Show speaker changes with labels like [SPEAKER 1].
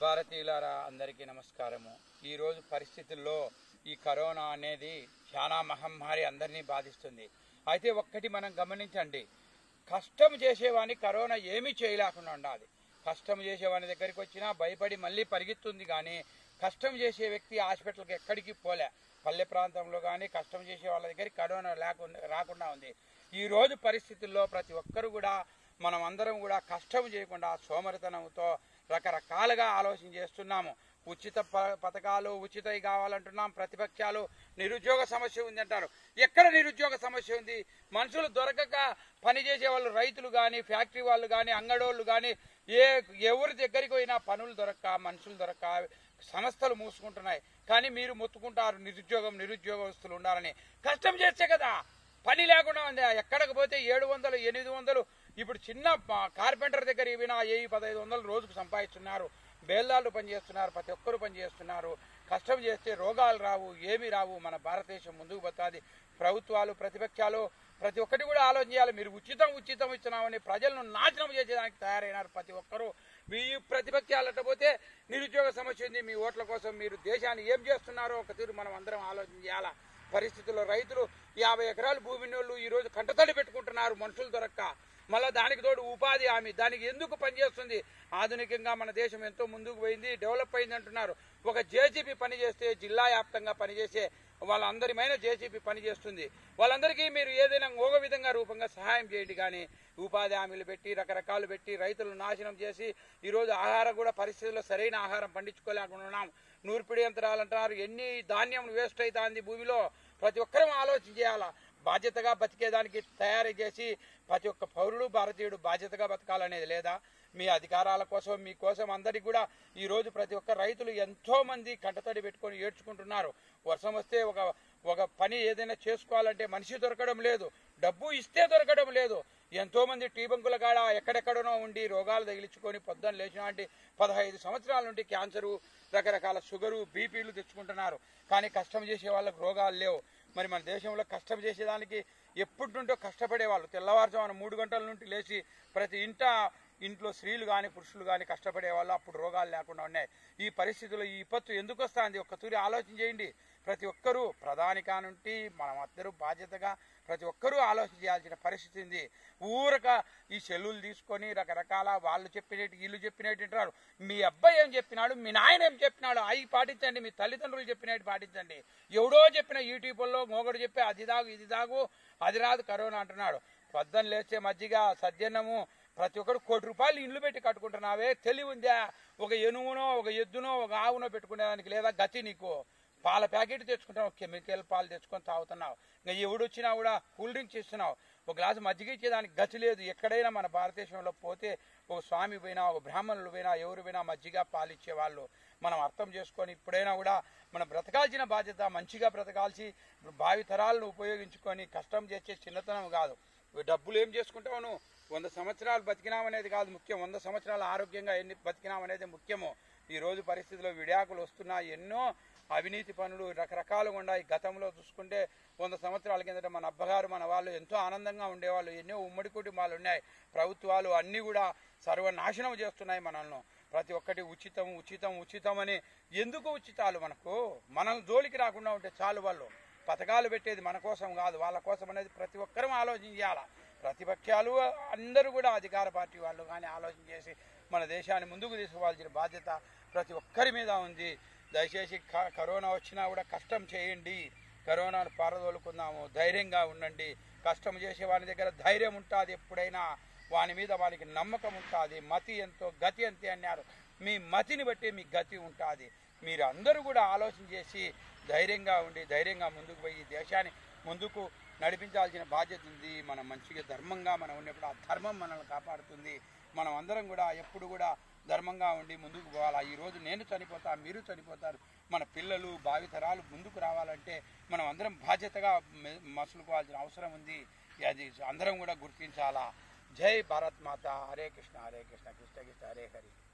[SPEAKER 1] భారతీయులారా అందరికీ నమస్కారము ఈరోజు పరిస్థితుల్లో ఈ కరోనా అనేది చాలా మహమ్మారి అందరినీ బాధిస్తుంది అయితే ఒక్కటి మనం గమనించండి కష్టం చేసేవాని కరోనా ఏమీ చేయలేకుండా ఉండాలి కష్టం చేసేవాని దగ్గరికి వచ్చినా భయపడి మళ్ళీ పరిగెత్తుంది కానీ కష్టం చేసే వ్యక్తి హాస్పిటల్కి ఎక్కడికి పోలే పల్లె ప్రాంతంలో కానీ కష్టం చేసే వాళ్ళ దగ్గరికి కరోనా లేకుండా రాకుండా ఉంది ఈ రోజు పరిస్థితుల్లో ప్రతి ఒక్కరు కూడా మనం అందరం కూడా కష్టం చేయకుండా సోమరితనంతో రకరకాలుగా ఆలోచన చేస్తున్నాము ఉచిత ప- పథకాలు ఉచితవి కావాలంటున్నాం ప్రతిపక్షాలు నిరుద్యోగ సమస్య ఉంది అంటారు ఎక్కడ నిరుద్యోగ సమస్య ఉంది మనుషులు దొరకక పనిచేసే వాళ్ళు రైతులు కానీ ఫ్యాక్టరీ వాళ్ళు కానీ అంగడోళ్ళు కానీ ఏ ఎవరి దగ్గరికి పోయినా పనులు దొరక్క మనుషులు దొరక్క సంస్థలు మూసుకుంటున్నాయి కానీ మీరు మొత్తుకుంటారు నిరుద్యోగం నిరుద్యోగస్తులు ఉండాలని కష్టం చేస్తే కదా పని లేకుండా ఉంది ఎక్కడికి పోతే ఏడు వందలు ఎనిమిది వందలు ఇప్పుడు చిన్న ప- కార్పెంటర్ దగ్గర ఇవినా ఏ పదహైదు వందలు రోజుకు సంపాదిస్తున్నారు బేల్దాళ్ళు పనిచేస్తున్నారు ప్రతి ఒక్కరు పనిచేస్తున్నారు కష్టం చేస్తే రోగాలు రావు ఏమీ రావు మన భారతదేశం ముందుకు పోతుంది ప్రభుత్వాలు ప్రతిపక్షాలు ప్రతి ఒక్కటి కూడా ఆలోచన చేయాలి మీరు ఉచితం ఉచితం ఇస్తున్నామని ప్రజలను నాశనం చేసేదానికి తయారైనారు ప్రతి ఒక్కరూ మీ ప్రతిపక్షాలట పోతే నిరుద్యోగ సమస్య ఉంది మీ ఓట్ల కోసం మీరు దేశాన్ని ఏం చేస్తున్నారో ఒక తీరు మనం అందరం ఆలోచన చేయాలా పరిస్థితుల్లో రైతులు యాభై ఎకరాల భూమి వాళ్ళు ఈ రోజు కంటతడి పెట్టుకుంటున్నారు మనుషులు దొరక్క మళ్ళీ దానికి తోడు ఉపాధి హామీ దానికి ఎందుకు పనిచేస్తుంది ఆధునికంగా మన దేశం ఎంతో ముందుకు పోయింది డెవలప్ అయింది అంటున్నారు ఒక జేసీబీ పని చేస్తే జిల్లా వ్యాప్తంగా పనిచేసే వాళ్ళందరిమైన జేసీబీ పని చేస్తుంది వాళ్ళందరికీ మీరు ఏదైనా ఒక విధంగా రూపంగా సహాయం చేయండి కానీ ఉపాధి హామీలు పెట్టి రకరకాలు పెట్టి రైతులను నాశనం చేసి ఈరోజు ఆహారం కూడా పరిస్థితుల్లో సరైన ఆహారం పండించుకోలేకుండా ఉన్నాం నూర్పిడి యంత్రాలు అంటున్నారు ఎన్ని ధాన్యం వేస్ట్ అవుతుంది భూమిలో ప్రతి ఒక్కరూ ఆలోచన చేయాలా బాధ్యతగా బతికేదానికి తయారు చేసి ప్రతి ఒక్క పౌరుడు భారతీయుడు బాధ్యతగా బతకాలనేది లేదా మీ అధికారాల కోసం మీకోసం అందరికి కూడా ఈ రోజు ప్రతి ఒక్క రైతులు ఎంతో మంది కంటతడి పెట్టుకొని ఏడ్చుకుంటున్నారు వర్షం వస్తే ఒక ఒక పని ఏదైనా చేసుకోవాలంటే మనిషి దొరకడం లేదు డబ్బు ఇస్తే దొరకడం లేదు ఎంతో మంది టీ బంకుల కాడ ఎక్కడెక్కడనో ఉండి రోగాలు తగిలించుకొని పొద్దున్న లేచినటువంటి పదహైదు సంవత్సరాల నుండి క్యాన్సరు రకరకాల షుగరు బీపీలు తెచ్చుకుంటున్నారు కానీ కష్టం చేసే వాళ్ళకి రోగాలు లేవు మరి మన దేశంలో కష్టం చేసేదానికి ఎప్పటి నుండో కష్టపడే వాళ్ళు తెల్లవారుజామున మూడు గంటల నుండి లేచి ప్రతి ఇంట ఇంట్లో స్త్రీలు కానీ పురుషులు కానీ కష్టపడే వాళ్ళు అప్పుడు రోగాలు లేకుండా ఉన్నాయి ఈ పరిస్థితుల్లో ఈ విపత్తు ఎందుకు వస్తుంది ఒక్క తూరి ఆలోచన చేయండి ప్రతి ఒక్కరూ ప్రధాని కానుంటి మనం అందరూ బాధ్యతగా ప్రతి ఒక్కరూ ఆలోచన చేయాల్సిన పరిస్థితి ఉంది ఊరక ఈ సెల్లులు తీసుకొని రకరకాల వాళ్ళు చెప్పినట్టు వీళ్ళు చెప్పినట్టు వింటారు మీ అబ్బాయి ఏం చెప్పినాడు మీ నాయన ఏం చెప్పినాడు అవి పాటించండి మీ తల్లిదండ్రులు చెప్పినట్టు పాటించండి ఎవడో చెప్పిన యూట్యూబ్లో మోగడు చెప్పి అది దాగు ఇది దాగు అది రాదు కరోనా అంటున్నాడు పొద్దున్న లేచే మజ్జిగ సజ్జన్నము ప్రతి ఒక్కరు కోటి రూపాయలు ఇల్లు పెట్టి కట్టుకుంటున్నావే తెలివి ఉందా ఒక ఎనుమునో ఒక ఎద్దునో ఒక ఆవునో పెట్టుకునేదానికి లేదా గతి నీకు పాల ప్యాకెట్ తెచ్చుకుంటావు కెమికల్ పాలు తెచ్చుకొని తాగుతున్నావు ఇంకా ఎవడు వచ్చినా కూడా కూల్ డ్రింక్స్ ఇస్తున్నావు ఒక గ్లాసు మజ్జిగ ఇచ్చేదానికి గతి లేదు ఎక్కడైనా మన భారతదేశంలో పోతే ఒక స్వామి పోయినా ఒక బ్రాహ్మణులు పోయినా ఎవరు పోయినా మజ్జిగ పాలు ఇచ్చేవాళ్ళు మనం అర్థం చేసుకొని ఇప్పుడైనా కూడా మనం బ్రతకాల్సిన బాధ్యత మంచిగా బ్రతకాల్సి భావి తరాలను ఉపయోగించుకొని కష్టం చేసే చిన్నతనం కాదు డబ్బులు ఏం చేసుకుంటావు నువ్వు వంద సంవత్సరాలు బతికినామనేది కాదు ముఖ్యం వంద సంవత్సరాలు ఆరోగ్యంగా ఎన్ని బతికినామనేది ముఖ్యము ఈ రోజు పరిస్థితుల్లో విడాకులు వస్తున్నాయి ఎన్నో అవినీతి పనులు రకరకాలుగా ఉన్నాయి గతంలో చూసుకుంటే వంద సంవత్సరాల కిందట మన అబ్బగారు మన వాళ్ళు ఎంతో ఆనందంగా ఉండేవాళ్ళు ఎన్నో ఉమ్మడి కుటుంబాలు ఉన్నాయి ప్రభుత్వాలు అన్నీ కూడా సర్వనాశనం చేస్తున్నాయి మనల్ని ప్రతి ఒక్కటి ఉచితం ఉచితం ఉచితం అని ఎందుకు ఉచితాలు మనకు మనం జోలికి రాకుండా ఉంటే చాలు వాళ్ళు పథకాలు పెట్టేది మన కోసం కాదు వాళ్ళ కోసం అనేది ప్రతి ఒక్కరూ ఆలోచన చేయాలి ప్రతిపక్షాలు అందరూ కూడా అధికార పార్టీ వాళ్ళు కానీ ఆలోచన చేసి మన దేశాన్ని ముందుకు తీసుకోవాల్సిన బాధ్యత ప్రతి ఒక్కరి మీద ఉంది దయచేసి క- కరోనా వచ్చినా కూడా కష్టం చేయండి కరోనాను పారదోలుకుందాము ధైర్యంగా ఉండండి కష్టం చేసే వాని దగ్గర ధైర్యం ఉంటుంది ఎప్పుడైనా వాని మీద వానికి నమ్మకం ఉంటుంది మతి ఎంతో గతి అంతే అన్నారు మీ మతిని బట్టి మీ గతి ఉంటుంది మీరు అందరూ కూడా ఆలోచన చేసి ధైర్యంగా ఉండి ధైర్యంగా ముందుకు పోయి ఈ దేశాన్ని ముందుకు నడిపించాల్సిన బాధ్యత ఉంది మనం మంచిగా ధర్మంగా మనం ఉన్నప్పుడు ఆ ధర్మం మనల్ని కాపాడుతుంది మనం అందరం కూడా ఎప్పుడు కూడా ధర్మంగా ఉండి ముందుకు పోవాలా ఈ రోజు నేను చనిపోతా మీరు చనిపోతారు మన పిల్లలు భావితరాలు ముందుకు రావాలంటే మనం అందరం బాధ్యతగా మె- మసులుకోవాల్సిన అవసరం ఉంది అది అందరం కూడా గుర్తించాలా జై భారత్ మాత హరే కృష్ణ హరే కృష్ణ కృష్ణ కృష్ణ హరే హరి